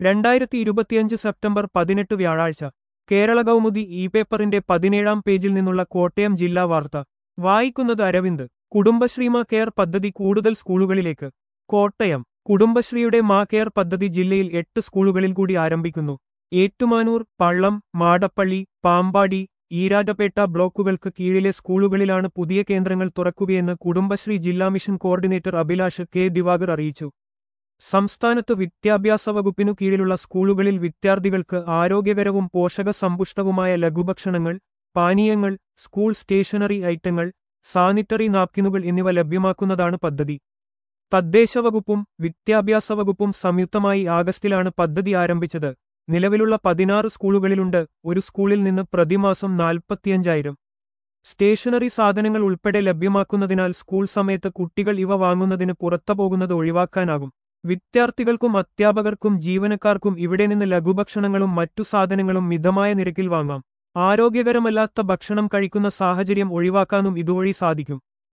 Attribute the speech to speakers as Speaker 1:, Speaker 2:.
Speaker 1: രണ്ടായിരത്തി ഇരുപത്തിയഞ്ച് സെപ്റ്റംബർ പതിനെട്ട് വ്യാഴാഴ്ച കേരള കൗമുദി ഇ പേപ്പറിന്റെ പതിനേഴാം പേജിൽ നിന്നുള്ള കോട്ടയം ജില്ലാ വാർത്ത വായിക്കുന്നത് അരവിന്ദ് കുടുംബശ്രീ മാ കെയർ പദ്ധതി കൂടുതൽ സ്കൂളുകളിലേക്ക് കോട്ടയം കുടുംബശ്രീയുടെ മാ കെയർ പദ്ധതി ജില്ലയിൽ എട്ട് സ്കൂളുകളിൽ കൂടി ആരംഭിക്കുന്നു ഏറ്റുമാനൂർ പള്ളം മാടപ്പള്ളി പാമ്പാടി ഈരാജപേട്ട ബ്ലോക്കുകൾക്ക് കീഴിലെ സ്കൂളുകളിലാണ് പുതിയ കേന്ദ്രങ്ങൾ തുറക്കുകയെന്ന് കുടുംബശ്രീ ജില്ലാ mission coordinator Abhilash K Divakar അറിയിച്ചു സംസ്ഥാനത്ത് വിദ്യാഭ്യാസ വകുപ്പിനു കീഴിലുള്ള സ്കൂളുകളിൽ വിദ്യാർത്ഥികൾക്ക് ആരോഗ്യകരവും പോഷകസമ്പുഷ്ടവുമായ ലഘുഭക്ഷണങ്ങൾ പാനീയങ്ങൾ സ്കൂൾ സ്റ്റേഷനറി ഐറ്റങ്ങൾ സാനിറ്ററി നാപ്കിനുകൾ എന്നിവ ലഭ്യമാക്കുന്നതാണ് പദ്ധതി തദ്ദേശ വകുപ്പും വിദ്യാഭ്യാസ വകുപ്പും സംയുക്തമായി ആഗസ്റ്റിലാണ് പദ്ധതി ആരംഭിച്ചത് നിലവിലുള്ള പതിനാറ് സ്കൂളുകളിലുണ്ട് ഒരു സ്കൂളിൽ നിന്ന് പ്രതിമാസം നാൽപ്പത്തിയഞ്ചായിരം സ്റ്റേഷനറി സാധനങ്ങൾ ഉൾപ്പെടെ ലഭ്യമാക്കുന്നതിനാൽ സ്കൂൾ സമയത്ത് കുട്ടികൾ ഇവ വാങ്ങുന്നതിന് പുറത്തുപോകുന്നത് ഒഴിവാക്കാനാകും വിദ്യാർത്ഥികൾക്കും അധ്യാപകർക്കും ജീവനക്കാർക്കും ഇവിടെ നിന്ന് ലഘുഭക്ഷണങ്ങളും മറ്റു സാധനങ്ങളും മിതമായ നിരക്കിൽ വാങ്ങാം ആരോഗ്യകരമല്ലാത്ത ഭക്ഷണം കഴിക്കുന്ന സാഹചര്യം ഒഴിവാക്കാനും ഇതുവഴി സാധിക്കും